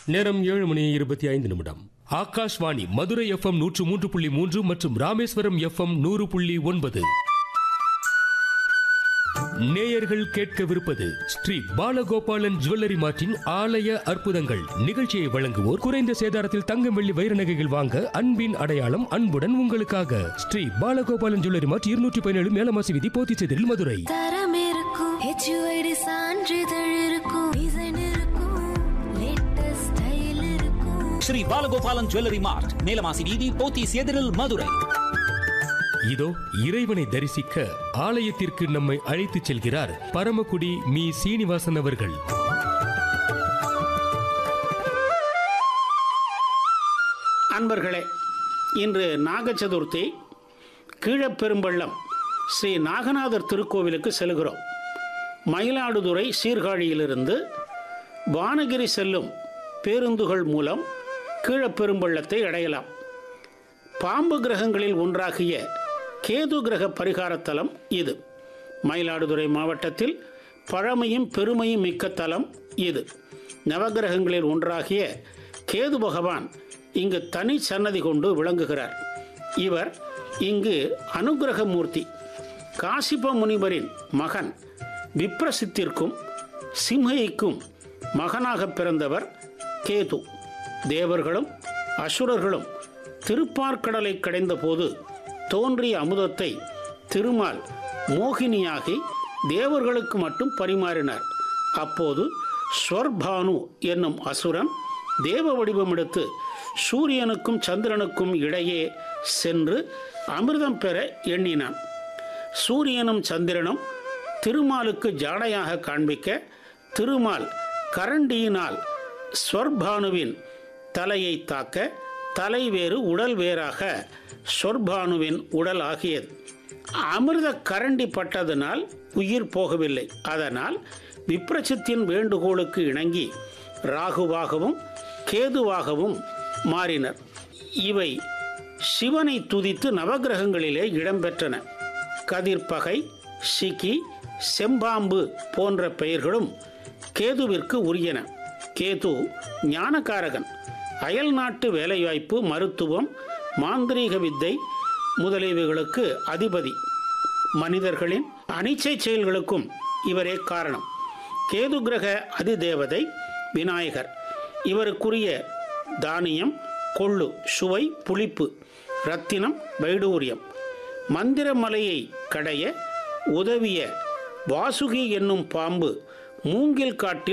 நேரம் ஏழு மணி இருபத்தி ஐந்து நிமிடம் ஆகாஷ்வாணி மதுரை எஃப்எம் நூற்று மூன்று புள்ளி மூன்று மற்றும் ராமேஸ்வரம் எஃப்எம் நூறு புள்ளி ஒன்பது நேயர்கள் கேட்கவிருப்பது ஸ்ரீ பாலகோபாலன் ஜுவல்லரி மார்ட்டின் ஆலய அற்புதங்கள் நிகழ்ச்சியை வழங்குவோர் குறைந்த சேதாரத்தில் தங்கம் வெள்ளி வைர நகைகள் வாங்க அன்பின் அடையாளம் அன்புடன் உங்களுக்காக ஸ்ரீ பாலகோபாலன் ஜுவல்லரி மார்ட் இருநூற்றி பதினேழு மேலமாசி விதி போத்திச்செதில் மதுரை தரம் இருக்கும் ஹெச்யூஐடி சான்றிதழ் இருக்கும் டிசைன் இருக்கும் லேட்டஸ்ட் ஸ்டைல் இருக்கும் ஸ்ரீ பாலகோபாலன் ஜுவல்லரி மார்ட் நீலமாசி வீதி போத்தீஸ் எதிரில் மதுரை இதோ இறைவனை தரிசிக்க ஆலயத்திற்கு நம்மை அழைத்துச் செல்கிறார் பரமக்குடி மீ சீனிவாசன் அவர்கள் அன்பர்களே இன்று நாக சதுர்த்தி கீழப்பெரும்பள்ளம் ஸ்ரீ நாகநாதர் திருக்கோவிலுக்கு செல்கிறோம் மயிலாடுதுறை சீர்காழியிலிருந்து வானகிரி செல்லும் பேருந்துகள் மூலம் கீழப்பெரும்பள்ளத்தை அடையலாம் பாம்பு கிரகங்களில் ஒன்றாகிய கேது கிரக பரிகாரத்தலம் இது மயிலாடுதுறை மாவட்டத்தில் பழமையும் பெருமையும் மிக்க தலம் இது நவகிரகங்களில் ஒன்றாகிய கேது பகவான் இங்கு தனி சன்னதி கொண்டு விளங்குகிறார் இவர் இங்கு அனுகிரக மூர்த்தி காசிப முனிவரின் மகன் விப்ரசித்திற்கும் சிம்ஹைக்கும் மகனாக பிறந்தவர் கேது தேவர்களும் அசுரர்களும் திருப்பார்க்கடலை கடைந்தபோது தோன்றிய அமுதத்தை திருமால் மோகினியாகி தேவர்களுக்கு மட்டும் பரிமாறினார் அப்போது ஸ்வர்பானு என்னும் அசுரன் தேவ வடிவம் எடுத்து சூரியனுக்கும் சந்திரனுக்கும் இடையே சென்று அமிர்தம் பெற எண்ணினான் சூரியனும் சந்திரனும் திருமாலுக்கு ஜாடையாக காண்பிக்க திருமால் கரண்டியினால் ஸ்வர்பானுவின் தலையை தாக்க தலை வேறு உடல் வேறாக சொர்பானுவின் உடல் ஆகியது அமிர்த கரண்டி பட்டதனால் உயிர் போகவில்லை அதனால் விப்ரசித்தின் வேண்டுகோளுக்கு இணங்கி ராகுவாகவும் கேதுவாகவும் மாறினர் இவை சிவனை துதித்து நவகிரகங்களிலே இடம்பெற்றன கதிர்பகை சிக்கி செம்பாம்பு போன்ற பெயர்களும் கேதுவிற்கு உரியன கேது ஞானகாரகன் அயல் நாட்டு வேலைவாய்ப்பு மருத்துவம் மாந்திரீக வித்தை முதலியவைகளுக்கு அதிபதி மனிதர்களின் அனிச்சை செயல்களுக்கும் இவரே காரணம் கேது கிரக அதிதேவதை விநாயகர் இவருக்குரிய தானியம் கொள்ளு சுவை புளிப்பு ரத்தினம் வைடூரியம் மந்திரமலையை கடைய உதவிய வாசுகி என்னும் பாம்பு மூங்கில் காட்டில்